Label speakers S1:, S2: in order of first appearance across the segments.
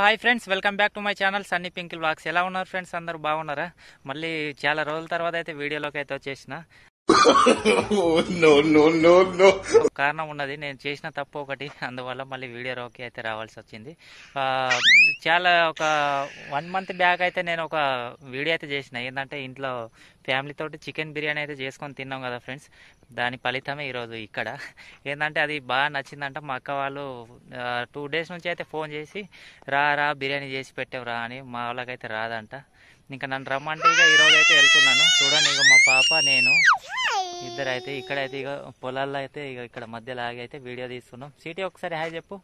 S1: Hi friends welcome back to my channel Sunny పింకిల్ blogs ఎలా ఉన్నారు ఫ్రెండ్స్ అందరూ బాగున్నారా మళ్ళీ చాలా రోజుల తర్వాత అయితే వీడియోలోకి అయితే వచ్చేసిన
S2: no, no, no, no.
S1: కారణం ఉన్నది నేను చేసిన తప్పు ఒకటి అందువల్ల మళ్ళీ వీడియోలోకి అయితే రావాల్సి వచ్చింది ఆ, చాలా ఒక వన్ మంత్ బ్యాక్ అయితే నేను ఒక వీడియో అయితే చేసిన ఏంటంటే ఇంట్లో ఫ్యామిలీ తోటి చికెన్ బిర్యానీ అయితే చేసుకొని తిన్నాం కదా ఫ్రెండ్స్ దాని ఫలితమే ఈరోజు ఇక్కడ ఏంటంటే అది బాగా నచ్చిందంట మా అక్క వాళ్ళు టూ డేస్ నుంచి అయితే ఫోన్ చేసి రా రా బిర్యానీ చేసి పెట్టావు రా అని మా వాళ్ళకైతే రాదంట ఇంకా నన్ను రమ్మంటే ఇక ఈరోజు అయితే వెళ్తున్నాను చూడండి ఇక మా పాప నేను ఇద్దరు అయితే ఇక్కడైతే ఇక పొలాల్లో అయితే ఇక ఇక్కడ మధ్యలో ఆగి అయితే వీడియో తీస్తున్నాం సిటీ ఒకసారి హాయ్ చెప్పు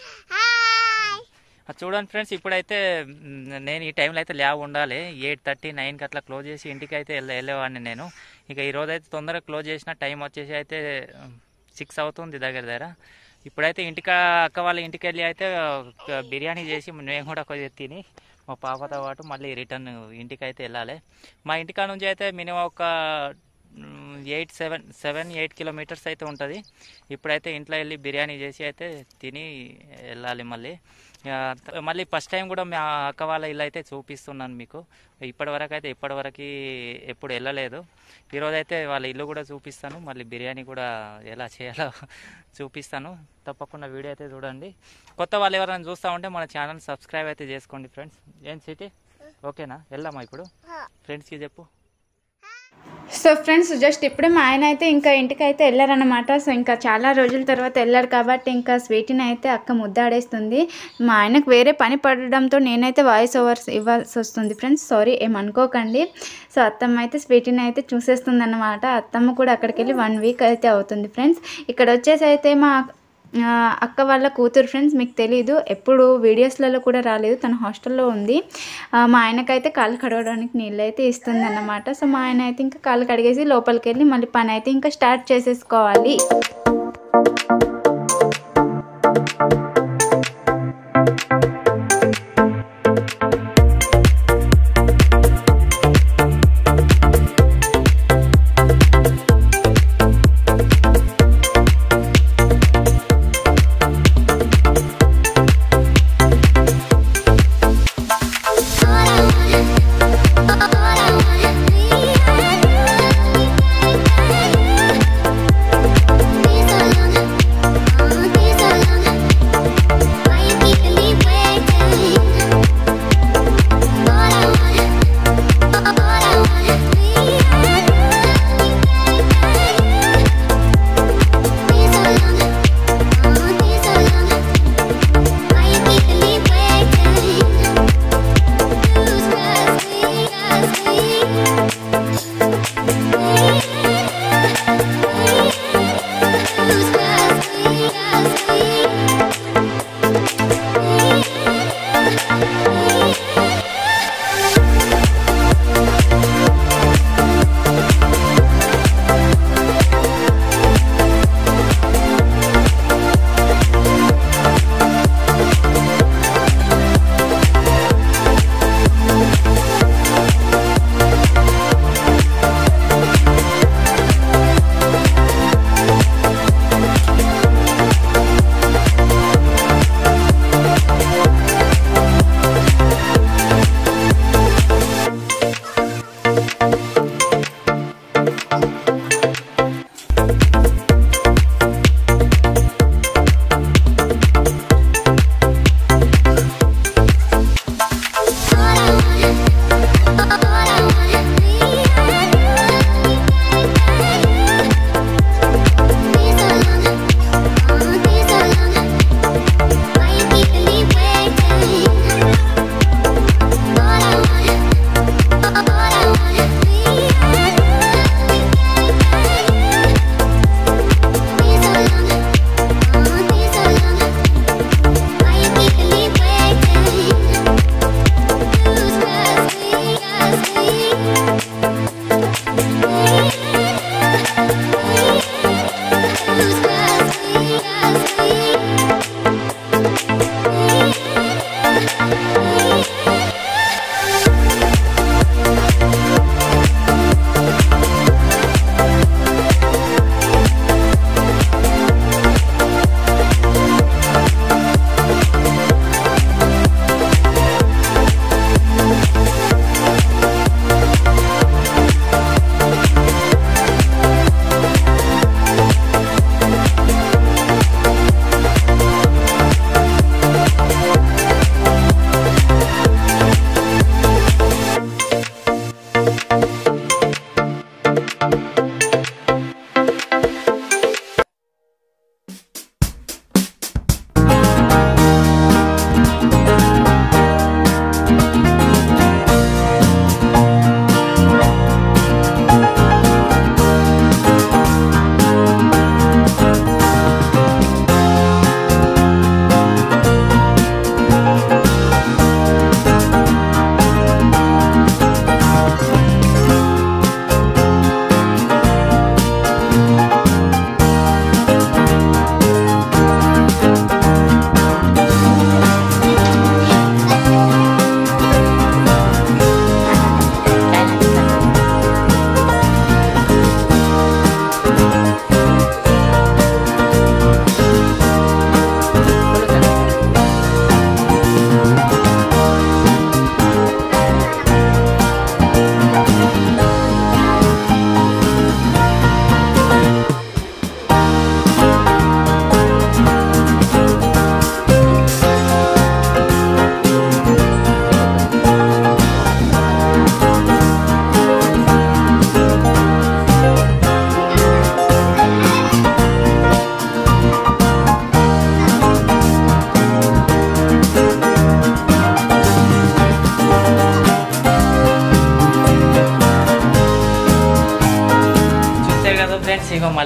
S1: ఆ చూడండి ఫ్రెండ్స్ ఇప్పుడైతే మ్, నేను ఈ టైంలో అయితే ల్యాబ్ ఉండాలి ఎయిట్ థర్టీ నైన్కి అట్లా క్లోజ్ చేసి ఇంటికి అయితే వెళ్ళే వెళ్ళేవాడిని నేను ఇక ఈ రోజు అయితే తొందరగా క్లోజ్ చేసిన టైం వచ్చేసి అయితే సిక్స్ అవుతుంది దగ్గర దగ్గర ఇప్పుడైతే ఇంటికి అక్క వాళ్ళ ఇంటికి వెళ్ళి అయితే ఒక బిర్యానీ చేసి మేము కూడా కొద్దిగా తిని మా పాపతో పాటు మళ్ళీ రిటర్న్ ఇంటికి అయితే వెళ్ళాలి మా ఇంటికాడ నుంచి అయితే మినిమం ఒక eight seven seven eight kilometres అయితే ఉంటుంది ఇప్పుడైతే ఇంట్లో వెళ్ళి బిర్యానీ చేసి అయితే తిని వెళ్ళాలి మళ్ళీ ఆ, మళ్ళీ ఫస్ట్ టైం కూడా మా అక్క వాళ్ళ ఇల్లు అయితే చూపిస్తున్నాను మీకు ఇప్పటివరకు అయితే ఇప్పటివరకు ఎప్పుడు వెళ్ళలేదు ఈరోజు అయితే వాళ్ళ ఇల్లు కూడా చూపిస్తాను మళ్ళీ బిర్యానీ కూడా ఎలా చేయాలో చూపిస్తాను తప్పకుండా వీడియో అయితే చూడండి కొత్త వాళ్ళు ఎవరైనా చూస్తూ ఉంటే మన ఛానల్ సబ్స్క్రైబ్ అయితే చేసుకోండి ఫ్రెండ్స్ ఏం సిటీ ఓకేనా వెళ్దామా ఇప్పుడు ఫ్రెండ్స్కి చెప్పు
S3: సో ఫ్రెండ్స్ జస్ట్ ఇప్పుడే మా ఆయన అయితే ఇంకా ఇంటికి అయితే వెళ్ళారనమాట సో ఇంకా చాలా రోజుల తర్వాత వెళ్ళారు కాబట్టి ఇంకా స్వీటీని అయితే అక్క ముద్దాడేస్తుంది మా ఆయనకు వేరే పని పడడంతో నేనైతే వాయిస్ ఓవర్స్ ఇవ్వాల్సి వస్తుంది ఫ్రెండ్స్ సారీ ఏమనుకోకండి సో అత్తమ్మ అయితే స్వీటీని అయితే చూసేస్తుంది అనమాట అత్తమ్మ కూడా అక్కడికి వెళ్ళి వన్ వీక్ అయితే అవుతుంది ఫ్రెండ్స్ ఇక్కడ వచ్చేసి అయితే మా ఆ, అక్క వాళ్ళ కూతురు ఫ్రెండ్స్ మీకు తెలీదు ఎప్పుడు వీడియోస్లలో కూడా రాలేదు తన హాస్టల్లో ఉంది ఆ, మా ఆయనకైతే కాళ్ళు కడగడానికి నీళ్ళు అయితే ఇస్తుంది అన్నమాట సో మా ఆయన అయితే ఇంకా కాళ్ళు కడిగేసి లోపలికి వెళ్ళి మళ్ళీ పని అయితే ఇంకా స్టార్ట్ చేసేసుకోవాలి
S4: All I wanna be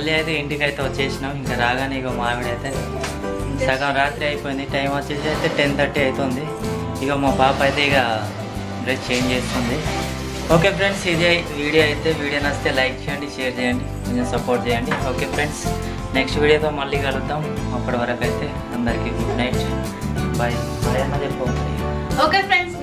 S1: మళ్ళీ అయితే ఇంటికి అయితే వచ్చేసినాం ఇంకా రాగానే ఇక మావిడ అయితే సగం రాత్రి అయిపోయింది టైం వచ్చేసి అయితే టెన్ థర్టీ అవుతుంది ఇక మా పాప అయితే ఇక డ్రెస్ చేంజ్ చేస్తుంది ఓకే ఫ్రెండ్స్ ఇదే వీడియో అయితే వీడియో నచ్చితే లైక్ చేయండి షేర్ చేయండి కొంచెం సపోర్ట్ చేయండి ఓకే ఫ్రెండ్స్ నెక్స్ట్ వీడియోతో మళ్ళీ కలుద్దాం అప్పటి వరకు అయితే అందరికీ గుడ్ నైట్ బాయ్ బాయ్ అన్నది
S3: ఓకే ఫ్రెండ్స్